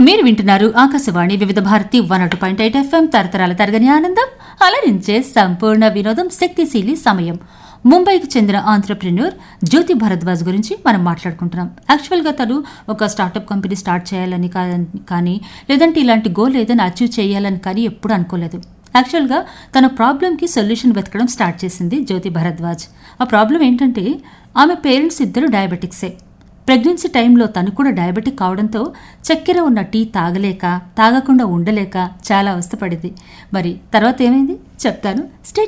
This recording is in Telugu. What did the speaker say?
మీరు వింటున్నారు ఆకాశవాణి వివిధ భారతి వన్ ఒకటి పాయింట్ ఎయిట్ ఎఫ్ఎం తరతరాల తరగని ఆనందం అలరించే సంపూర్ణ వినోదం శక్తిశీలి సమయం ముంబైకి చెందిన ఆంటర్ప్రెన్యూర్ జ్యోతి భరద్వాజ్ గురించి మనం మాట్లాడుకుంటున్నాం యాక్చువల్గా తను ఒక స్టార్టప్ కంపెనీ స్టార్ట్ చేయాలని కా- కానీ లేదంటే ఇలాంటి గోల్ ఏదైనా అచీవ్ చేయాలని కానీ ఎప్పుడు అనుకోలేదు యాక్చువల్గా తన ప్రాబ్లంకి సొల్యూషన్ వెతకడం స్టార్ట్ చేసింది జ్యోతి భరద్వాజ్ ఆ ప్రాబ్లం ఏంటంటే ఆమె పేరెంట్స్ ఇద్దరు డయాబెటిక్సే ప్రెగ్నెన్సీ టైంలో తను కూడా డయాబెటిక్ కావడంతో చక్కెర ఉన్న టీ తాగలేక తాగకుండా ఉండలేక చాలా అవస్థపడింది మరి తర్వాత ఏమైంది చెప్తాను స్టే